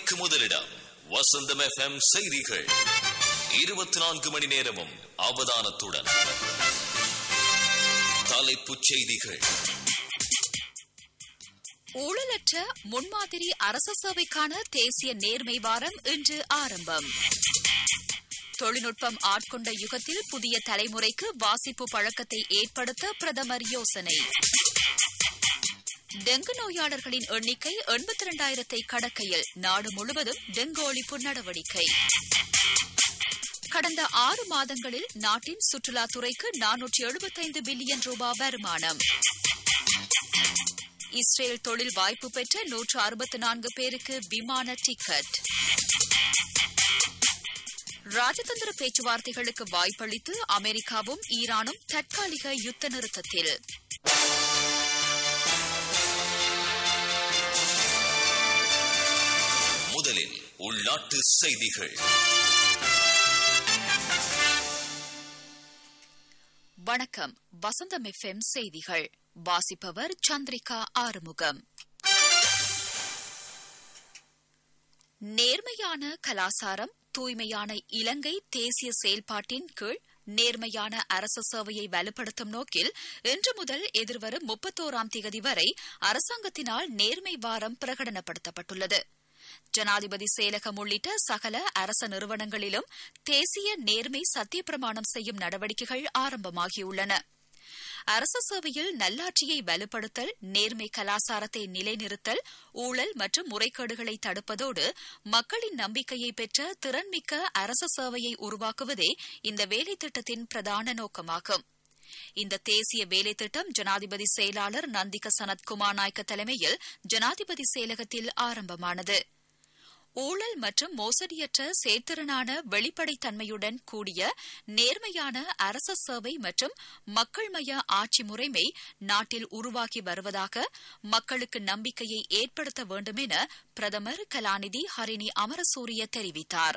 மணிக்கு முதலிடம் வசந்தம் எஃப்எம் செய்திகள் இருபத்தி நான்கு மணி நேரமும் அவதானத்துடன் தலைப்புச் செய்திகள் ஊழலற்ற முன்மாதிரி அரச சேவைக்கான தேசிய நேர்மை வாரம் இன்று ஆரம்பம் தொழில்நுட்பம் ஆட்கொண்ட யுகத்தில் புதிய தலைமுறைக்கு வாசிப்பு பழக்கத்தை ஏற்படுத்த பிரதமர் யோசனை டெங்கு நோயாளர்களின் எண்ணிக்கை எண்பத்தி இரண்டாயிரத்தை கடக்கையில் நாடு முழுவதும் டெங்கு ஒழிப்பு நடவடிக்கை கடந்த ஆறு மாதங்களில் நாட்டின் சுற்றுலாத்துறைக்கு நானூற்றி எழுபத்தைந்து பில்லியன் ரூபாய் வருமானம் இஸ்ரேல் தொழில் வாய்ப்பு பெற்ற நூற்று அறுபத்தி நான்கு பேருக்கு விமான டிக்கெட் ராஜதந்திர பேச்சுவார்த்தைகளுக்கு வாய்ப்பளித்து அமெரிக்காவும் ஈரானும் தற்காலிக யுத்த நிறுத்தத்தில் முதலில் உள்நாட்டு செய்திகள் வணக்கம் வசந்தம் எஃப்எம் செய்திகள் வாசிப்பவர் சந்திரிகா ஆறுமுகம் நேர்மையான கலாசாரம் தூய்மையான இலங்கை தேசிய செயல்பாட்டின் கீழ் நேர்மையான அரசு சேவையை வலுப்படுத்தும் நோக்கில் இன்று முதல் எதிர்வரும் முப்பத்தோராம் தேதி வரை அரசாங்கத்தினால் நேர்மை வாரம் பிரகடனப்படுத்தப்பட்டுள்ளது ஜனாதிபதி செயலகம் உள்ளிட்ட சகல அரச நிறுவனங்களிலும் தேசிய நேர்மை சத்தியப்பிரமாணம் செய்யும் நடவடிக்கைகள் ஆரம்பமாகியுள்ளன அரச சேவையில் நல்லாட்சியை வலுப்படுத்தல் நேர்மை கலாசாரத்தை நிலைநிறுத்தல் ஊழல் மற்றும் முறைகேடுகளை தடுப்பதோடு மக்களின் நம்பிக்கையை பெற்ற திறன்மிக்க அரச சேவையை உருவாக்குவதே இந்த வேலை திட்டத்தின் பிரதான நோக்கமாகும் இந்த தேசிய வேலை திட்டம் ஜனாதிபதி செயலாளர் நந்திக சனத் குமார் நாயக்க தலைமையில் ஜனாதிபதி செயலகத்தில் ஆரம்பமானது ஊழல் மற்றும் மோசடியற்ற செயற்திறனான வெளிப்படைத்தன்மையுடன் கூடிய நேர்மையான அரச சேவை மற்றும் மக்கள்மய ஆட்சி முறைமை நாட்டில் உருவாகி வருவதாக மக்களுக்கு நம்பிக்கையை ஏற்படுத்த வேண்டும் என பிரதமர் கலாநிதி ஹரிணி அமரசூரிய தெரிவித்தார்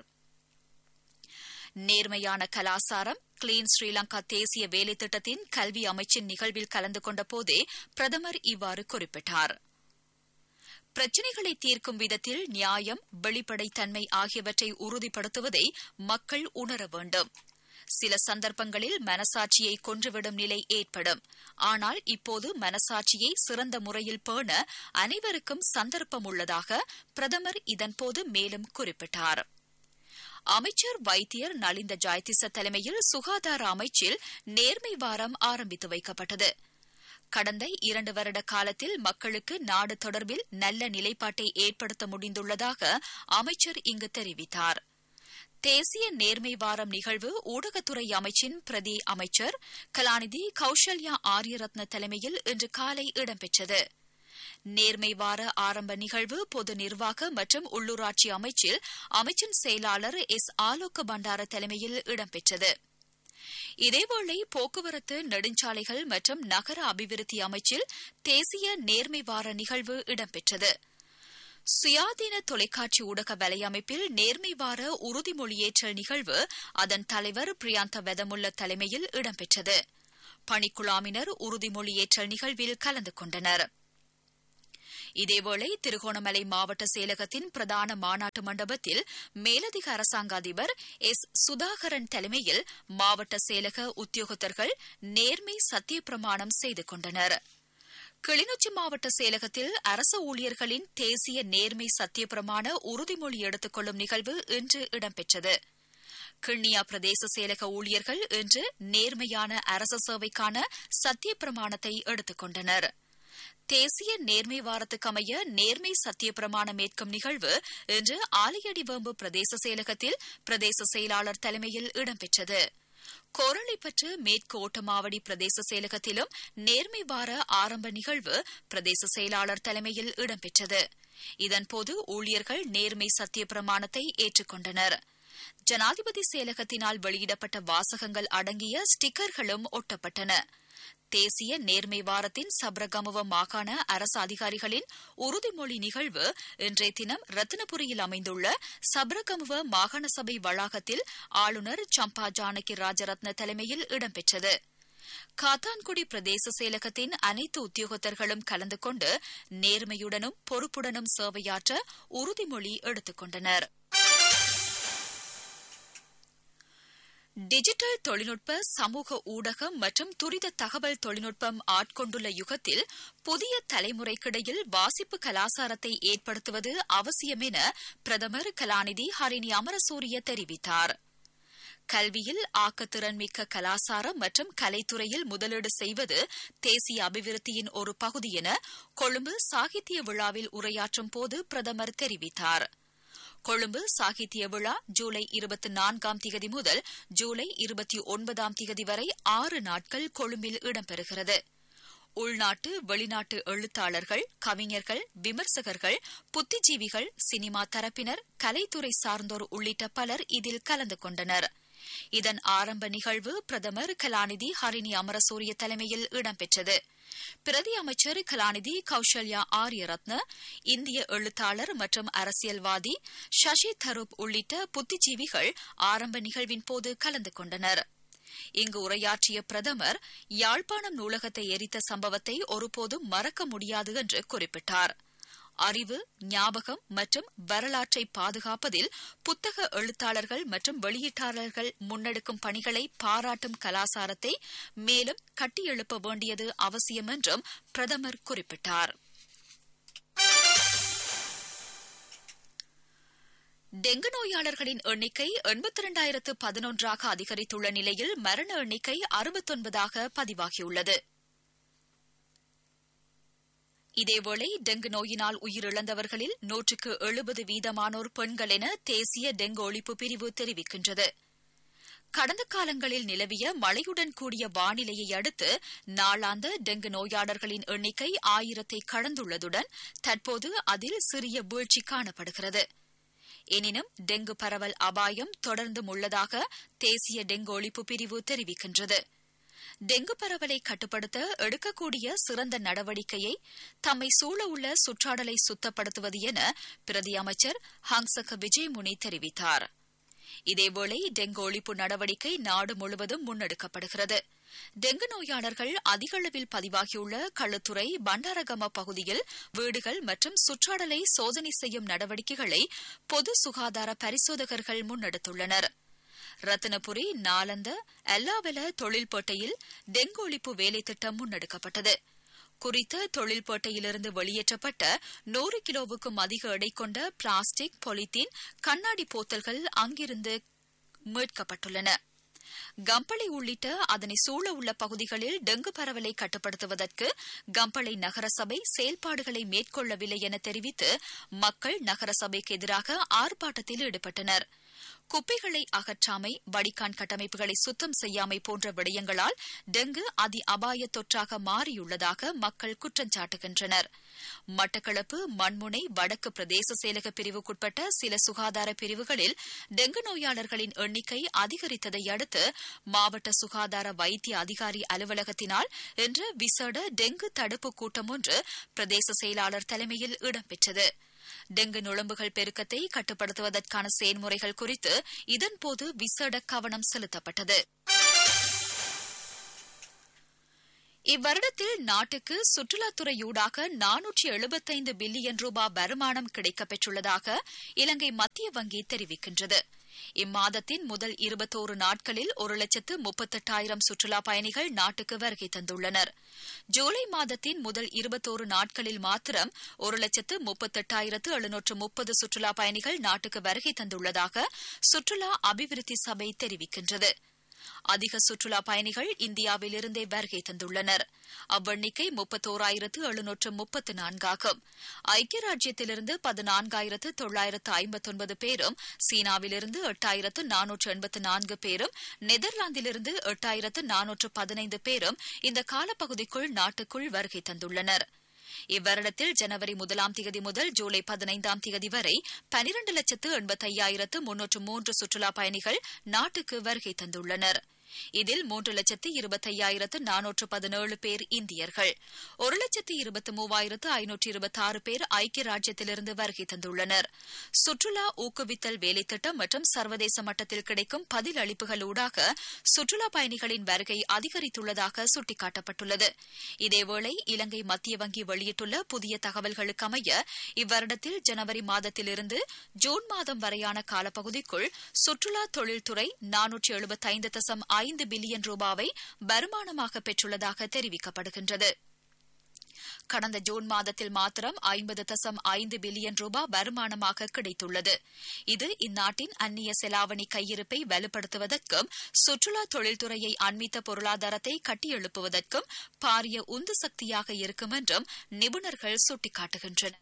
நேர்மையான கலாசாரம் கிளீன் ஸ்ரீலங்கா தேசிய வேலை திட்டத்தின் கல்வி அமைச்சின் நிகழ்வில் கலந்து கொண்ட போதே பிரதமர் இவ்வாறு குறிப்பிட்டார் பிரச்சினைகளை தீர்க்கும் விதத்தில் நியாயம் வெளிப்படைத்தன்மை ஆகியவற்றை உறுதிப்படுத்துவதை மக்கள் உணர வேண்டும் சில சந்தர்ப்பங்களில் மனசாட்சியை கொன்றுவிடும் நிலை ஏற்படும் ஆனால் இப்போது மனசாட்சியை சிறந்த முறையில் பேண அனைவருக்கும் சந்தர்ப்பம் உள்ளதாக பிரதமர் இதன்போது மேலும் குறிப்பிட்டார் அமைச்சர் வைத்தியர் நலிந்த ஜாய்திச தலைமையில் சுகாதார அமைச்சில் நேர்மை வாரம் ஆரம்பித்து வைக்கப்பட்டது கடந்த இரண்டு வருட காலத்தில் மக்களுக்கு நாடு தொடர்பில் நல்ல நிலைப்பாட்டை ஏற்படுத்த முடிந்துள்ளதாக அமைச்சர் இங்கு தெரிவித்தார் தேசிய நேர்மை வாரம் நிகழ்வு ஊடகத்துறை அமைச்சின் பிரதி அமைச்சர் கலாநிதி கௌசல்யா ஆரியரத்ன தலைமையில் இன்று காலை இடம்பெற்றது நேர்மை வார ஆரம்ப நிகழ்வு பொது நிர்வாக மற்றும் உள்ளூராட்சி அமைச்சில் அமைச்சின் செயலாளர் எஸ் ஆலோக்க பண்டார தலைமையில் இடம்பெற்றது இதேவேளை போக்குவரத்து நெடுஞ்சாலைகள் மற்றும் நகர அபிவிருத்தி அமைச்சில் தேசிய நேர்மை வார நிகழ்வு இடம்பெற்றது சுயாதீன தொலைக்காட்சி ஊடக வலையமைப்பில் நேர்மை வார உறுதிமொழியேற்றல் நிகழ்வு அதன் தலைவர் பிரியாந்த வெதமுல்ல தலைமையில் இடம்பெற்றது பணிக்குழாமினர் உறுதிமொழியேற்றல் நிகழ்வில் கலந்து கொண்டனர் இதேவேளை திருகோணமலை மாவட்ட செயலகத்தின் பிரதான மாநாட்டு மண்டபத்தில் மேலதிக அரசாங்க அதிபர் எஸ் சுதாகரன் தலைமையில் மாவட்ட செயலக உத்தியோகத்தர்கள் நேர்மை சத்தியப்பிரமாணம் செய்து கொண்டனர் கிளிநொச்சி மாவட்ட செயலகத்தில் அரச ஊழியர்களின் தேசிய நேர்மை சத்தியப்பிரமாண உறுதிமொழி எடுத்துக் கொள்ளும் நிகழ்வு இன்று இடம்பெற்றது கிண்ணியா பிரதேச செயலக ஊழியர்கள் இன்று நேர்மையான அரச சேவைக்கான சத்தியப்பிரமாணத்தை எடுத்துக் கொண்டனா் தேசிய நேர்மை வாரத்துக்கு அமைய நேர்மை சத்திய பிரமாணம் ஏற்கும் நிகழ்வு இன்று ஆலையடிவேம்பு பிரதேச செயலகத்தில் பிரதேச செயலாளர் தலைமையில் இடம்பெற்றது கோரளைப்பற்று மேற்கு ஓட்டமாவடி பிரதேச செயலகத்திலும் நேர்மை வார ஆரம்ப நிகழ்வு பிரதேச செயலாளர் தலைமையில் இடம்பெற்றது இதன்போது ஊழியர்கள் நேர்மை சத்திய பிரமாணத்தை ஏற்றுக்கொண்டனர் ஜனாதிபதி செயலகத்தினால் வெளியிடப்பட்ட வாசகங்கள் அடங்கிய ஸ்டிக்கர்களும் ஒட்டப்பட்டன தேசிய நேர்மை வாரத்தின் சப்ரகமுவ மாகாண அரசு அதிகாரிகளின் உறுதிமொழி நிகழ்வு இன்றைய தினம் ரத்தினபுரியில் அமைந்துள்ள சப்ரகமுவ மாகாண சபை வளாகத்தில் ஆளுநர் சம்பா ஜானகி ராஜரத்ன தலைமையில் இடம்பெற்றது காத்தான்குடி பிரதேச செயலகத்தின் அனைத்து உத்தியோகத்தர்களும் கலந்து கொண்டு நேர்மையுடனும் பொறுப்புடனும் சேவையாற்ற உறுதிமொழி எடுத்துக் கொண்டனர் டிஜிட்டல் தொழில்நுட்ப சமூக ஊடகம் மற்றும் துரித தகவல் தொழில்நுட்பம் ஆட்கொண்டுள்ள யுகத்தில் புதிய தலைமுறைக்கிடையில் வாசிப்பு கலாசாரத்தை ஏற்படுத்துவது அவசியம் என பிரதமர் கலாநிதி ஹரிணி அமரசூரிய தெரிவித்தார் கல்வியில் ஆக்கத்திறன் மிக்க கலாசாரம் மற்றும் கலைத்துறையில் முதலீடு செய்வது தேசிய அபிவிருத்தியின் ஒரு பகுதி என கொழும்பு சாகித்ய விழாவில் உரையாற்றும் போது பிரதமர் தெரிவித்தார் கொழும்பு சாகித்ய விழா ஜூலை இருபத்தி நான்காம் திகதி முதல் ஜூலை இருபத்தி ஒன்பதாம் திகதி வரை ஆறு நாட்கள் கொழும்பில் இடம்பெறுகிறது உள்நாட்டு வெளிநாட்டு எழுத்தாளர்கள் கவிஞர்கள் விமர்சகர்கள் புத்திஜீவிகள் சினிமா தரப்பினர் கலைத்துறை சார்ந்தோர் உள்ளிட்ட பலர் இதில் கலந்து கொண்டனர் இதன் ஆரம்ப நிகழ்வு பிரதமர் கலாநிதி ஹரிணி அமரசூரிய தலைமையில் இடம்பெற்றது பிரதி அமைச்சர் கலாநிதி கௌசல்யா ஆரியரத்ன இந்திய எழுத்தாளர் மற்றும் அரசியல்வாதி சசி தரூப் உள்ளிட்ட புத்திஜீவிகள் ஆரம்ப நிகழ்வின் போது கலந்து கொண்டனர் இங்கு உரையாற்றிய பிரதமர் யாழ்ப்பாணம் நூலகத்தை எரித்த சம்பவத்தை ஒருபோதும் மறக்க முடியாது என்று குறிப்பிட்டார் அறிவு ஞாபகம் மற்றும் வரலாற்றை பாதுகாப்பதில் புத்தக எழுத்தாளர்கள் மற்றும் வெளியீட்டாளர்கள் முன்னெடுக்கும் பணிகளை பாராட்டும் கலாசாரத்தை மேலும் கட்டியெழுப்ப வேண்டியது அவசியம் என்றும் பிரதமர் குறிப்பிட்டார் டெங்கு நோயாளர்களின் எண்ணிக்கை எண்பத்தி இரண்டாயிரத்து பதினொன்றாக அதிகரித்துள்ள நிலையில் மரண எண்ணிக்கை அறுபத்தொன்பதாக பதிவாகியுள்ளது இதேவேளை டெங்கு நோயினால் உயிரிழந்தவர்களில் நூற்றுக்கு எழுபது வீதமானோர் பெண்கள் என தேசிய டெங்கு ஒழிப்பு பிரிவு தெரிவிக்கின்றது கடந்த காலங்களில் நிலவிய மழையுடன் கூடிய வானிலையை அடுத்து நாளாந்த டெங்கு நோயாளர்களின் எண்ணிக்கை ஆயிரத்தை கடந்துள்ளதுடன் தற்போது அதில் சிறிய வீழ்ச்சி காணப்படுகிறது எனினும் டெங்கு பரவல் அபாயம் தொடர்ந்தும் உள்ளதாக தேசிய டெங்கு ஒழிப்பு பிரிவு தெரிவிக்கின்றது டெங்கு பரவலை கட்டுப்படுத்த எடுக்கக்கூடிய சிறந்த நடவடிக்கையை தம்மை சூழவுள்ள சுற்றாடலை சுத்தப்படுத்துவது என பிரதி அமைச்சர் ஹங்சக விஜயமுனி தெரிவித்தார் இதேவேளை டெங்கு ஒழிப்பு நடவடிக்கை நாடு முழுவதும் முன்னெடுக்கப்படுகிறது டெங்கு நோயாளர்கள் அதிக அளவில் பதிவாகியுள்ள களுத்துறை பண்டாரகம பகுதியில் வீடுகள் மற்றும் சுற்றாடலை சோதனை செய்யும் நடவடிக்கைகளை பொது சுகாதார பரிசோதகர்கள் முன்னெடுத்துள்ளனா் ரத்தினபுரி நாலந்த எல்லாவெல தொழில்பேட்டையில் டெங்கு ஒழிப்பு வேலை திட்டம் முன்னெடுக்கப்பட்டது குறித்த தொழில்பேட்டையிலிருந்து வெளியேற்றப்பட்ட நூறு கிலோவுக்கும் அதிக எடை கொண்ட பிளாஸ்டிக் பொலித்தீன் கண்ணாடி போத்தல்கள் அங்கிருந்து மீட்கப்பட்டுள்ளன கம்பளை உள்ளிட்ட அதனை சூழ உள்ள பகுதிகளில் டெங்கு பரவலை கட்டுப்படுத்துவதற்கு கம்பளை நகரசபை செயல்பாடுகளை மேற்கொள்ளவில்லை என தெரிவித்து மக்கள் நகரசபைக்கு எதிராக ஆர்ப்பாட்டத்தில் ஈடுபட்டனா் குப்பைகளை அகற்றாமை வடிகான் கட்டமைப்புகளை சுத்தம் செய்யாமை போன்ற விடயங்களால் டெங்கு அதி அபாய தொற்றாக மாறியுள்ளதாக மக்கள் குற்றம் சாட்டுகின்றனர் மட்டக்களப்பு மண்முனை வடக்கு பிரதேச செயலக பிரிவுக்குட்பட்ட சில சுகாதார பிரிவுகளில் டெங்கு நோயாளர்களின் எண்ணிக்கை அதிகரித்ததை அடுத்து மாவட்ட சுகாதார வைத்திய அதிகாரி அலுவலகத்தினால் இன்று விசேட டெங்கு தடுப்பு கூட்டம் ஒன்று பிரதேச செயலாளர் தலைமையில் இடம்பெற்றது டெங்கு நுழம்புகள் பெருக்கத்தை கட்டுப்படுத்துவதற்கான செயல்முறைகள் குறித்து இதன்போது விசேட கவனம் செலுத்தப்பட்டது இவ்வருடத்தில் நாட்டுக்கு சுற்றுலாத்துறையூடாக நானூற்றி எழுபத்தைந்து பில்லியன் ரூபாய் வருமானம் கிடைக்கப்பெற்றுள்ளதாக இலங்கை மத்திய வங்கி தெரிவிக்கின்றது இம்மாதத்தின் முதல் இருபத்தோரு நாட்களில் ஒரு லட்சத்து முப்பத்தெட்டாயிரம் சுற்றுலா பயணிகள் நாட்டுக்கு வருகை தந்துள்ளனர் ஜூலை மாதத்தின் முதல் இருபத்தோரு நாட்களில் மாத்திரம் ஒரு லட்சத்து முப்பத்தெட்டாயிரத்து எழுநூற்று முப்பது சுற்றுலா பயணிகள் நாட்டுக்கு வருகை தந்துள்ளதாக சுற்றுலா அபிவிருத்தி சபை தெரிவிக்கின்றது அதிக சுற்றுலா பயணிகள் இந்தியாவிலிருந்தே வருகை தந்துள்ளனர் அவ்வெண்ணிக்கை முப்பத்தோராயிரத்து எழுநூற்று முப்பத்து நான்காகும் ஐக்கிய ராஜ்யத்திலிருந்து பதினான்காயிரத்து தொள்ளாயிரத்து ஐம்பத்தொன்பது பேரும் சீனாவிலிருந்து எட்டாயிரத்து நானூற்று எண்பத்து நான்கு பேரும் நெதர்லாந்திலிருந்து எட்டாயிரத்து நானூற்று பதினைந்து பேரும் இந்த காலப்பகுதிக்குள் நாட்டுக்குள் வருகை தந்துள்ளனா் இவ்வருடத்தில் ஜனவரி முதலாம் திகதி முதல் ஜூலை பதினைந்தாம் திகதி வரை பனிரண்டு லட்சத்து எண்பத்தையாயிரத்து முன்னூற்று மூன்று சுற்றுலா பயணிகள் நாட்டுக்கு வருகை தந்துள்ளனர் இதில் மூன்று லட்சத்து இருபத்தையாயிரத்து நானூற்று பதினேழு பேர் இந்தியர்கள் ஒரு லட்சத்து இருபத்தி மூவாயிரத்து ஐநூற்று இருபத்தாறு பேர் ஐக்கிய ராஜ்யத்திலிருந்து வருகை தந்துள்ளனர் சுற்றுலா ஊக்குவித்தல் வேலைத்திட்டம் மற்றும் சர்வதேச மட்டத்தில் கிடைக்கும் பதில் அளிப்புகளூடாக சுற்றுலா பயணிகளின் வருகை அதிகரித்துள்ளதாக சுட்டிக்காட்டப்பட்டுள்ளது இதேவேளை இலங்கை மத்திய வங்கி வெளியிட்டுள்ள புதிய தகவல்களுக்கு அமைய இவ்வருடத்தில் ஜனவரி மாதத்திலிருந்து ஜூன் மாதம் வரையான காலப்பகுதிக்குள் சுற்றுலா தொழில்துறை நானூற்று எழுபத்தைந்து தசம் ஐந்து பில்லியன் ரூபாவை வருமானமாக பெற்றுள்ளதாக தெரிவிக்கப்படுகின்றது கடந்த ஜூன் மாதத்தில் மாத்திரம் ஐம்பது தசம் ஐந்து பில்லியன் ரூபாய் வருமானமாக கிடைத்துள்ளது இது இந்நாட்டின் அந்நிய செலாவணி கையிருப்பை வலுப்படுத்துவதற்கும் சுற்றுலா தொழில்துறையை அண்மித்த பொருளாதாரத்தை கட்டியெழுப்புவதற்கும் பாரிய உந்து சக்தியாக இருக்கும் என்றும் நிபுணர்கள் சுட்டிக்காட்டுகின்றனர்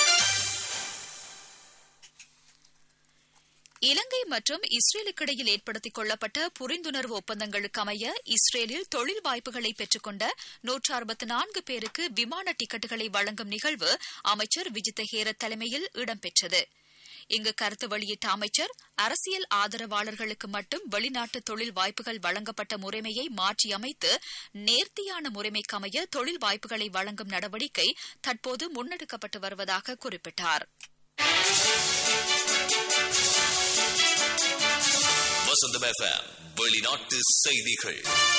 இலங்கை மற்றும் இஸ்ரேலுக்கிடையில் ஏற்படுத்திக் கொள்ளப்பட்ட புரிந்துணர்வு ஒப்பந்தங்களுக்கு அமைய இஸ்ரேலில் தொழில் வாய்ப்புகளை பெற்றுக்கொண்ட நூற்று அறுபத்தி நான்கு பேருக்கு விமான டிக்கெட்டுகளை வழங்கும் நிகழ்வு அமைச்சர் விஜித்த ஹேரத் தலைமையில் இடம்பெற்றது இங்கு கருத்து வெளியிட்ட அமைச்சர் அரசியல் ஆதரவாளர்களுக்கு மட்டும் வெளிநாட்டு தொழில் வாய்ப்புகள் வழங்கப்பட்ட முறைமையை மாற்றியமைத்து நேர்த்தியான முறைமைக்கு அமைய தொழில் வாய்ப்புகளை வழங்கும் நடவடிக்கை தற்போது முன்னெடுக்கப்பட்டு வருவதாக குறிப்பிட்டார் வசந்தம் எஃப்எம் வெளிநாட்டு செய்திகள்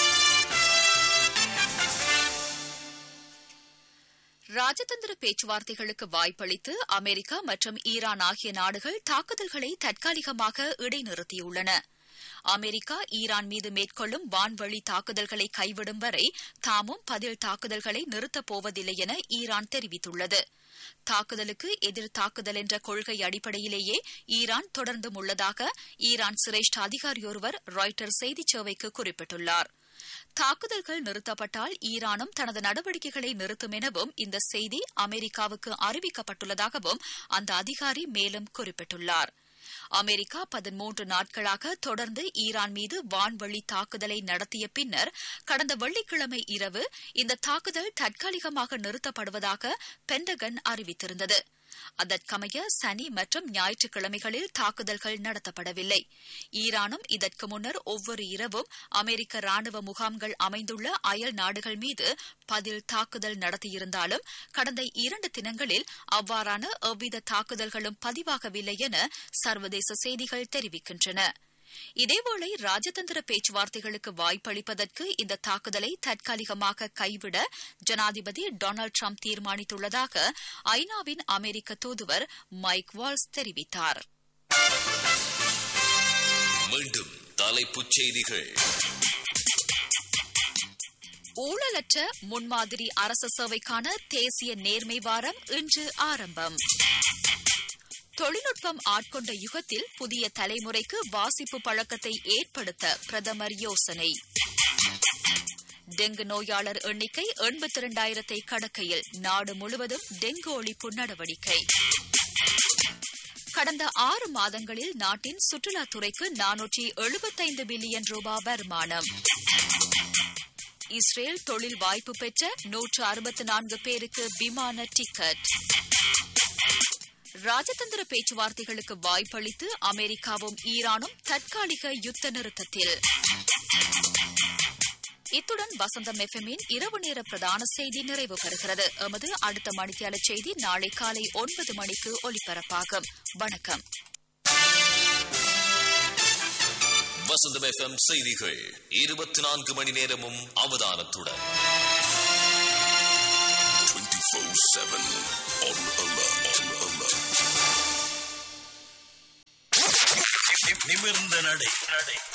ராஜதந்திர பேச்சுவார்த்தைகளுக்கு வாய்ப்பளித்து அமெரிக்கா மற்றும் ஈரான் ஆகிய நாடுகள் தாக்குதல்களை தற்காலிகமாக இடைநிறுத்தியுள்ளன அமெரிக்கா ஈரான் மீது மேற்கொள்ளும் வான்வழி தாக்குதல்களை கைவிடும் வரை தாமும் பதில் தாக்குதல்களை நிறுத்தப் போவதில்லை என ஈரான் தெரிவித்துள்ளது தாக்குதலுக்கு எதிர் தாக்குதல் என்ற கொள்கை அடிப்படையிலேயே ஈரான் தொடர்ந்தும் உள்ளதாக ஈரான் சிரேஷ்ட அதிகாரியொருவர் ராய்டர் செய்திச் சேவைக்கு குறிப்பிட்டுள்ளார் தாக்குதல்கள் நிறுத்தப்பட்டால் ஈரானும் தனது நடவடிக்கைகளை நிறுத்தும் எனவும் இந்த செய்தி அமெரிக்காவுக்கு அறிவிக்கப்பட்டுள்ளதாகவும் அந்த அதிகாரி மேலும் குறிப்பிட்டுள்ளார் அமெரிக்கா பதிமூன்று நாட்களாக தொடர்ந்து ஈரான் மீது வான்வழி தாக்குதலை நடத்திய பின்னர் கடந்த வெள்ளிக்கிழமை இரவு இந்த தாக்குதல் தற்காலிகமாக நிறுத்தப்படுவதாக பென்டகன் அறிவித்திருந்தது அதற்கமைய சனி மற்றும் ஞாயிற்றுக்கிழமைகளில் தாக்குதல்கள் நடத்தப்படவில்லை ஈரானும் இதற்கு முன்னர் ஒவ்வொரு இரவும் அமெரிக்க ராணுவ முகாம்கள் அமைந்துள்ள அயல் நாடுகள் மீது பதில் தாக்குதல் நடத்தியிருந்தாலும் கடந்த இரண்டு தினங்களில் அவ்வாறான எவ்வித தாக்குதல்களும் பதிவாகவில்லை என சர்வதேச செய்திகள் தெரிவிக்கின்றன இதேவேளை ராஜதந்திர பேச்சுவார்த்தைகளுக்கு வாய்ப்பளிப்பதற்கு இந்த தாக்குதலை தற்காலிகமாக கைவிட ஜனாதிபதி டொனால்டு ட்ரம்ப் தீர்மானித்துள்ளதாக ஐநாவின் அமெரிக்க தூதுவர் மைக் வால்ஸ் தெரிவித்தார் மீண்டும் தலைப்புச் செய்திகள் ஊழலற்ற முன்மாதிரி அரச சேவைக்கான தேசிய நேர்மை வாரம் இன்று ஆரம்பம் தொழில்நுட்பம் ஆட்கொண்ட யுகத்தில் புதிய தலைமுறைக்கு வாசிப்பு பழக்கத்தை ஏற்படுத்த பிரதமர் யோசனை டெங்கு நோயாளர் எண்ணிக்கை எண்பத்தி இரண்டாயிரத்தை கடக்கையில் நாடு முழுவதும் டெங்கு ஒழிப்பு நடவடிக்கை கடந்த ஆறு மாதங்களில் நாட்டின் சுற்றுலாத்துறைக்கு நானூற்றி எழுபத்தைந்து பில்லியன் ரூபாய் வருமானம் இஸ்ரேல் தொழில் வாய்ப்பு பெற்ற நூற்று அறுபத்தி நான்கு பேருக்கு விமான டிக்கெட் ராஜதந்திர பேச்சுவார்த்தைகளுக்கு வாய்ப்பளித்து அமெரிக்காவும் ஈரானும் தற்காலிக யுத்த நிறுத்தத்தில் இத்துடன் வசந்தம் எஃப்எம்மின் இரவு நேர பிரதான செய்தி நிறைவு பெறுகிறது எமது அடுத்த மணித்தியால செய்தி நாளை காலை ஒன்பது மணிக்கு ஒலிபரப்பாகும் வணக்கம் வசந்தம் எஃப்எம் செய்திகள் இருபத்தி நான்கு மணி நேரமும் அவதானத்துடன் 24-7 on alert. On alert. நிமிர்ந்த நடை